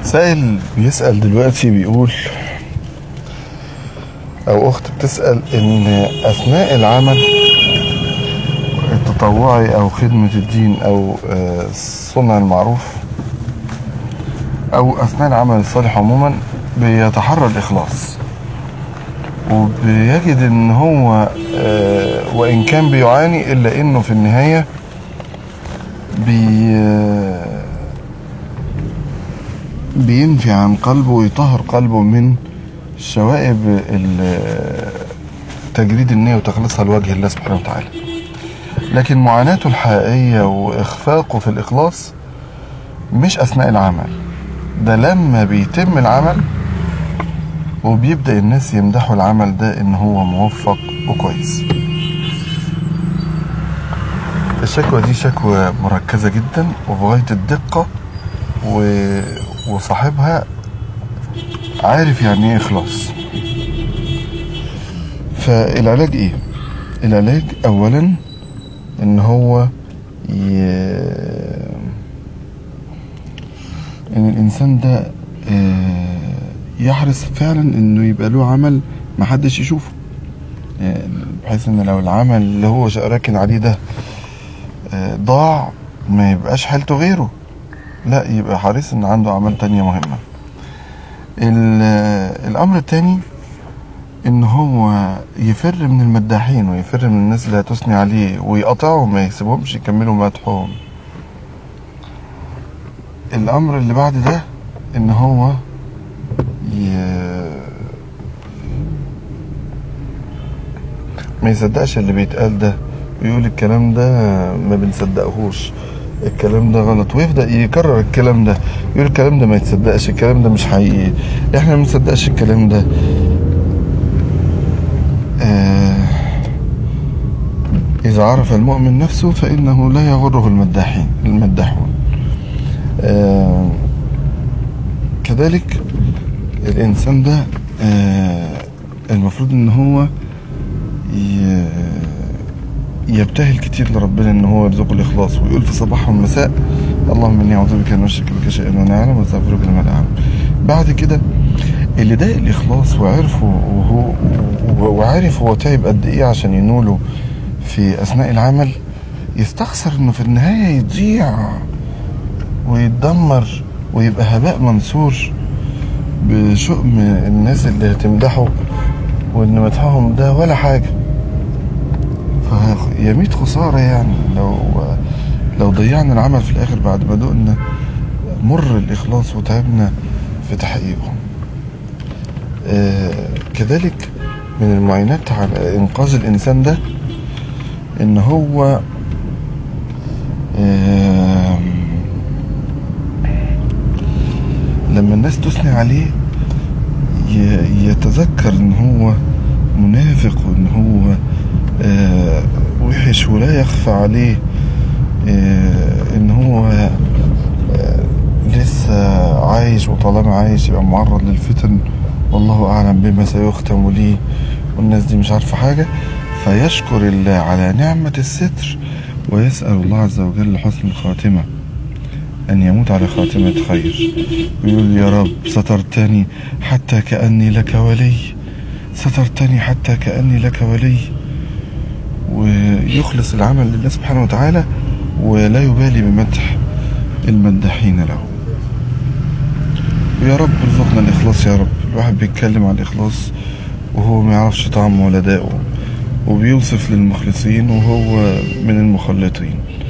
سائل بيسأل دلوقتي بيقول أو أخت بتسأل إن أثناء العمل التطوعي أو خدمة الدين أو آه، صنع المعروف أو أثناء العمل الصالح عموما بيتحرى الإخلاص وبيجد إن هو آه، وإن كان بيعاني إلا إنه في النهاية بي آه، بينفي عن قلبه ويطهر قلبه من شوائب ال- تجريد النية وتخليصها لوجه الله سبحانه وتعالى لكن معاناته الحقيقية وإخفاقه في الإخلاص مش أثناء العمل ده لما بيتم العمل وبيبدأ الناس يمدحوا العمل ده إن هو موفق وكويس الشكوى دي شكوى مركزة جدا وبغاية الدقة و... وصاحبها عارف يعني ايه اخلاص فالعلاج ايه العلاج اولا ان هو ي... ان الانسان ده آه، يحرص فعلا انه يبقى له عمل محدش يشوفه يعني بحيث ان لو العمل اللي هو راكن عليه ده آه، ضاع ما يبقاش حالته غيره لا يبقى حريص ان عنده اعمال تانية مهمة ال- الامر التاني ان هو يفر من المداحين ويفر من الناس اللي هتثني عليه ويقطعهم ما يسيبهمش يكملوا مدحهم الامر اللي بعد ده ان هو ي... ما يصدقش اللي بيتقال ده ويقول الكلام ده ما بنصدقهوش الكلام ده غلط ويبدأ يكرر الكلام ده يقول الكلام ده ما يتصدقش الكلام ده مش حقيقي احنا ما بنصدقش الكلام ده آه إذا عرف المؤمن نفسه فإنه لا يغره المداحين المداحون آه كذلك الإنسان ده آه المفروض إن هو ي- يبتهل كتير لربنا ان هو يرزقه الاخلاص ويقول في صباح والمساء اللهم اني اعوذ بك ان اشرك بك شيئا وانا اعلم واستغفرك لما لا اعلم بعد كده اللي ده الاخلاص وعرفه وهو وعارف هو تعب قد ايه عشان ينوله في اثناء العمل يستخسر انه في النهايه يضيع ويتدمر ويبقى هباء منثور بشؤم الناس اللي هتمدحه وان مدحهم ده ولا حاجه فيميت خسارة يعني لو لو ضيعنا العمل في الآخر بعد ما دقنا مر الإخلاص وتعبنا في تحقيقه آه كذلك من المعينات على إنقاذ الإنسان ده إن هو آه لما الناس تثني عليه ي- يتذكر إن هو منافق وإن هو آه، وحش ولا يخفى عليه آه، ان هو آه، لسه عايش وطالما عايش يبقى معرض للفتن والله اعلم بما سيختم ليه والناس دي مش عارفه حاجه فيشكر الله على نعمه الستر ويسال الله عز وجل حسن الخاتمه أن يموت على خاتمة خير ويقول يا رب سترتني حتى كأني لك ولي سترتني حتى كأني لك ولي ويخلص العمل لله سبحانه وتعالى ولا يبالي بمدح المداحين له ويا رب ارزقنا الإخلاص يا رب الواحد بيتكلم عن الإخلاص وهو ما يعرفش طعمه ولا داءه وبيوصف للمخلصين وهو من المخلطين